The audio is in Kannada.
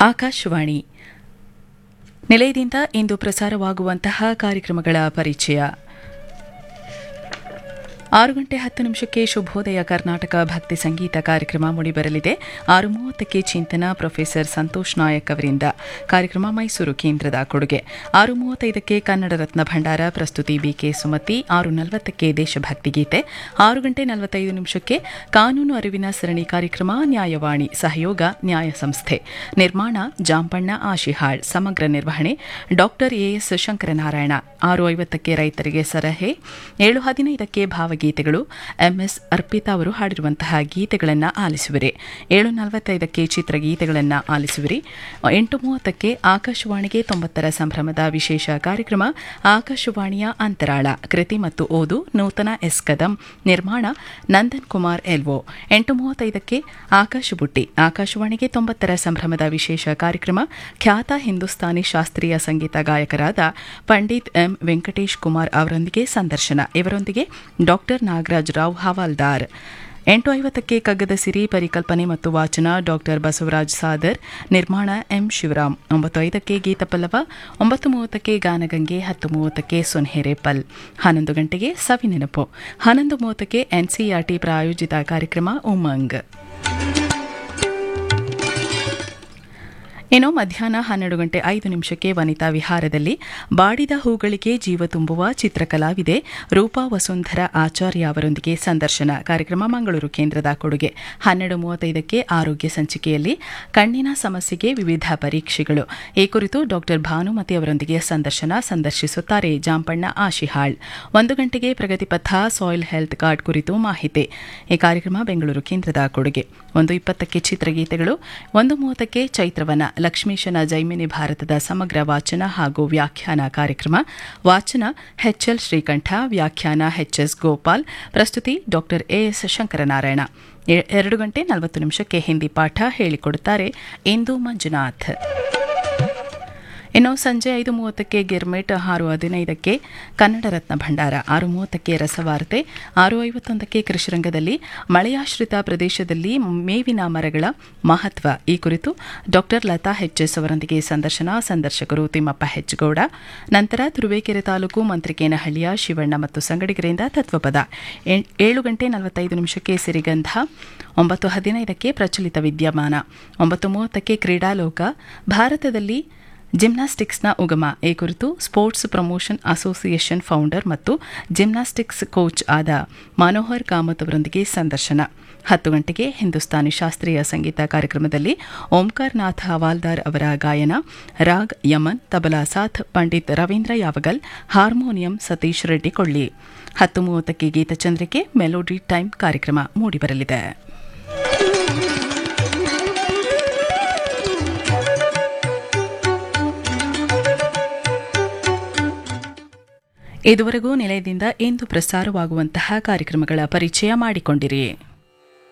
ಆಕಾಶವಾಣಿ ನಿಲಯದಿಂದ ಇಂದು ಪ್ರಸಾರವಾಗುವಂತಹ ಕಾರ್ಯಕ್ರಮಗಳ ಪರಿಚಯ ಆರು ಗಂಟೆ ಹತ್ತು ನಿಮಿಷಕ್ಕೆ ಶುಭೋದಯ ಕರ್ನಾಟಕ ಭಕ್ತಿ ಸಂಗೀತ ಕಾರ್ಯಕ್ರಮ ಮೂಡಿಬರಲಿದೆ ಆರು ಮೂವತ್ತಕ್ಕೆ ಚಿಂತನ ಪ್ರೊಫೆಸರ್ ಸಂತೋಷ್ ನಾಯಕ್ ಅವರಿಂದ ಕಾರ್ಯಕ್ರಮ ಮೈಸೂರು ಕೇಂದ್ರದ ಕೊಡುಗೆ ಆರು ಮೂವತ್ತೈದಕ್ಕೆ ಕನ್ನಡ ರತ್ನ ಭಂಡಾರ ಪ್ರಸ್ತುತಿ ಬಿಕೆ ಸುಮತಿ ಆರು ನಲವತ್ತಕ್ಕೆ ದೇಶಭಕ್ತಿ ಗೀತೆ ಆರು ಗಂಟೆ ನಲವತ್ತೈದು ನಿಮಿಷಕ್ಕೆ ಕಾನೂನು ಅರಿವಿನ ಸರಣಿ ಕಾರ್ಯಕ್ರಮ ನ್ಯಾಯವಾಣಿ ಸಹಯೋಗ ನ್ಯಾಯ ಸಂಸ್ಥೆ ನಿರ್ಮಾಣ ಜಾಂಪಣ್ಣ ಆಶಿಹಾಳ್ ಸಮಗ್ರ ನಿರ್ವಹಣೆ ಡಾಕ್ಟರ್ ಎಎಸ್ ಶಂಕರನಾರಾಯಣ ಆರು ಐವತ್ತಕ್ಕೆ ರೈತರಿಗೆ ಸಲಹೆ ಏಳು ಹದಿನೈದಕ್ಕೆ ಭಾವಗೀತೆಗಳು ಎಂಎಸ್ ಅರ್ಪಿತಾ ಅವರು ಹಾಡಿರುವಂತಹ ಗೀತೆಗಳನ್ನು ಆಲಿಸುವಿರಿ ಏಳು ನಲವತ್ತೈದಕ್ಕೆ ಚಿತ್ರಗೀತೆಗಳನ್ನು ಆಲಿಸುವಿರಿ ಎಂಟು ಮೂವತ್ತಕ್ಕೆ ಆಕಾಶವಾಣಿಗೆ ತೊಂಬತ್ತರ ಸಂಭ್ರಮದ ವಿಶೇಷ ಕಾರ್ಯಕ್ರಮ ಆಕಾಶವಾಣಿಯ ಅಂತರಾಳ ಕೃತಿ ಮತ್ತು ಓದು ನೂತನ ಎಸ್ ಕದಂ ನಿರ್ಮಾಣ ನಂದನ್ ಕುಮಾರ್ ಎಲ್ವೋ ಎಂಟು ಮೂವತ್ತೈದಕ್ಕೆ ಆಕಾಶ ಬುಟ್ಟಿ ಆಕಾಶವಾಣಿಗೆ ತೊಂಬತ್ತರ ಸಂಭ್ರಮದ ವಿಶೇಷ ಕಾರ್ಯಕ್ರಮ ಖ್ಯಾತ ಹಿಂದೂಸ್ತಾನಿ ಶಾಸ್ತ್ರೀಯ ಸಂಗೀತ ಗಾಯಕರಾದ ಪಂಡಿತ್ ಎಂ ವೆಂಕಟೇಶ್ ಕುಮಾರ್ ಅವರೊಂದಿಗೆ ಸಂದರ್ಶನ ಇವರೊಂದಿಗೆ ಡಾಕ್ಟರ್ ನಾಗರಾಜ್ ರಾವ್ ಹವಾಲ್ದಾರ್ ಎಂಟು ಐವತ್ತಕ್ಕೆ ಕಗ್ಗದ ಸಿರಿ ಪರಿಕಲ್ಪನೆ ಮತ್ತು ವಾಚನ ಡಾಕ್ಟರ್ ಬಸವರಾಜ್ ಸಾದರ್ ನಿರ್ಮಾಣ ಎಂ ಶಿವರಾಮ್ ಒಂಬತ್ತು ಐದಕ್ಕೆ ಗೀತಪಲ್ಲವ ಒಂಬತ್ತು ಮೂವತ್ತಕ್ಕೆ ಗಾನಗಂಗೆ ಹತ್ತು ಮೂವತ್ತಕ್ಕೆ ಸೊನ್ಹೆರೆ ಪಲ್ ಹನ್ನೊಂದು ಗಂಟೆಗೆ ಸವಿ ನೆನಪು ಹನ್ನೊಂದು ಮೂವತ್ತಕ್ಕೆ ಎನ್ಸಿಆರ್ಟಿ ಪ್ರಾಯೋಜಿತ ಕಾರ್ಯಕ್ರಮ ಉಮಂಗ್ ಇನ್ನು ಮಧ್ಯಾಹ್ನ ಹನ್ನೆರಡು ಗಂಟೆ ಐದು ನಿಮಿಷಕ್ಕೆ ವನಿತಾ ವಿಹಾರದಲ್ಲಿ ಬಾಡಿದ ಹೂಗಳಿಗೆ ಜೀವ ತುಂಬುವ ಚಿತ್ರಕಲಾವಿದೆ ರೂಪಾ ವಸುಂಧರ ಆಚಾರ್ಯ ಅವರೊಂದಿಗೆ ಸಂದರ್ಶನ ಕಾರ್ಯಕ್ರಮ ಮಂಗಳೂರು ಕೇಂದ್ರದ ಕೊಡುಗೆ ಹನ್ನೆರಡು ಮೂವತ್ತೈದಕ್ಕೆ ಆರೋಗ್ಯ ಸಂಚಿಕೆಯಲ್ಲಿ ಕಣ್ಣಿನ ಸಮಸ್ಯೆಗೆ ವಿವಿಧ ಪರೀಕ್ಷೆಗಳು ಈ ಕುರಿತು ಡಾಕ್ಟರ್ ಭಾನುಮತಿ ಅವರೊಂದಿಗೆ ಸಂದರ್ಶನ ಸಂದರ್ಶಿಸುತ್ತಾರೆ ಜಾಂಪಣ್ಣ ಆಶಿಹಾಳ್ ಒಂದು ಗಂಟೆಗೆ ಪ್ರಗತಿಪಥ ಸಾಯಿಲ್ ಹೆಲ್ತ್ ಕಾರ್ಡ್ ಕುರಿತು ಮಾಹಿತಿ ಈ ಕಾರ್ಯಕ್ರಮ ಬೆಂಗಳೂರು ಕೇಂದ್ರದ ಕೊಡುಗೆ ಒಂದು ಇಪ್ಪತ್ತಕ್ಕೆ ಚಿತ್ರಗೀತೆಗಳು ಒಂದು ಮೂವತ್ತಕ್ಕೆ ಚೈತ್ರವನ ಲಕ್ಷ್ಮೀಶನ ಜೈಮಿನಿ ಭಾರತದ ಸಮಗ್ರ ವಾಚನ ಹಾಗೂ ವ್ಯಾಖ್ಯಾನ ಕಾರ್ಯಕ್ರಮ ವಾಚನ ಎಚ್ಎಲ್ ಶ್ರೀಕಂಠ ವ್ಯಾಖ್ಯಾನ ಎಚ್ಎಸ್ ಗೋಪಾಲ್ ಪ್ರಸ್ತುತಿ ಡಾಕ್ಟರ್ ಎಎಸ್ ಶಂಕರನಾರಾಯಣ ಎರಡು ಗಂಟೆ ನಲವತ್ತು ನಿಮಿಷಕ್ಕೆ ಹಿಂದಿ ಪಾಠ ಹೇಳಿಕೊಡುತ್ತಾರೆ ಇಂದು ಮಂಜುನಾಥ್ ಇನ್ನು ಸಂಜೆ ಐದು ಮೂವತ್ತಕ್ಕೆ ಗಿರ್ಮೆಟ್ ಆರು ಹದಿನೈದಕ್ಕೆ ಕನ್ನಡ ರತ್ನ ಭಂಡಾರ ಆರು ಮೂವತ್ತಕ್ಕೆ ರಸವಾರ್ತೆ ಆರು ಐವತ್ತೊಂದಕ್ಕೆ ಕೃಷಿರಂಗದಲ್ಲಿ ಮಳೆಯಾಶ್ರಿತ ಪ್ರದೇಶದಲ್ಲಿ ಮೇವಿನ ಮರಗಳ ಮಹತ್ವ ಈ ಕುರಿತು ಡಾಕ್ಟರ್ ಲತಾ ಎಸ್ ಅವರೊಂದಿಗೆ ಸಂದರ್ಶನ ಸಂದರ್ಶಕರು ತಿಮ್ಮಪ್ಪ ಹೆಜ್ಗೌಡ ನಂತರ ತುರುವೇಕೆರೆ ತಾಲೂಕು ಮಂತ್ರಿಕೇನಹಳ್ಳಿಯ ಶಿವಣ್ಣ ಮತ್ತು ಸಂಗಡಿಗರಿಂದ ತತ್ವಪದ ಏಳು ಗಂಟೆ ನಲವತ್ತೈದು ನಿಮಿಷಕ್ಕೆ ಸಿರಿಗಂಧ ಒಂಬತ್ತು ಹದಿನೈದಕ್ಕೆ ಪ್ರಚಲಿತ ವಿದ್ಯಮಾನ ಒಂಬತ್ತು ಮೂವತ್ತಕ್ಕೆ ಕ್ರೀಡಾಲೋಕ ಭಾರತದಲ್ಲಿ ಜಿಮ್ನಾಸ್ಟಿಕ್ಸ್ನ ಉಗಮ ಈ ಕುರಿತು ಸ್ಪೋರ್ಟ್ಸ್ ಪ್ರಮೋಷನ್ ಅಸೋಸಿಯೇಷನ್ ಫೌಂಡರ್ ಮತ್ತು ಜಿಮ್ನಾಸ್ಟಿಕ್ಸ್ ಕೋಚ್ ಆದ ಮನೋಹರ್ ಕಾಮತ್ ಅವರೊಂದಿಗೆ ಸಂದರ್ಶನ ಹತ್ತು ಗಂಟೆಗೆ ಹಿಂದೂಸ್ತಾನಿ ಶಾಸ್ತ್ರೀಯ ಸಂಗೀತ ಕಾರ್ಯಕ್ರಮದಲ್ಲಿ ಓಂಕಾರ್ ನಾಥ್ ಹವಾಲ್ದಾರ್ ಅವರ ಗಾಯನ ರಾಗ್ ಯಮನ್ ತಬಲಾ ಸಾಥ್ ಪಂಡಿತ್ ರವೀಂದ್ರ ಯಾವಗಲ್ ಹಾರ್ಮೋನಿಯಂ ಸತೀಶ್ ರೆಡ್ಡಿ ಕೊಳ್ಳಿ ಹತ್ತು ಮೂವತ್ತಕ್ಕೆ ಗೀತಚಂದ್ರಿಕೆ ಮೆಲೋಡಿ ಟೈಮ್ ಕಾರ್ಯಕ್ರಮ ಮೂಡಿಬರಲಿದೆ ಇದುವರೆಗೂ ನಿಲಯದಿಂದ ಇಂದು ಪ್ರಸಾರವಾಗುವಂತಹ ಕಾರ್ಯಕ್ರಮಗಳ ಪರಿಚಯ ಮಾಡಿಕೊಂಡಿರಿ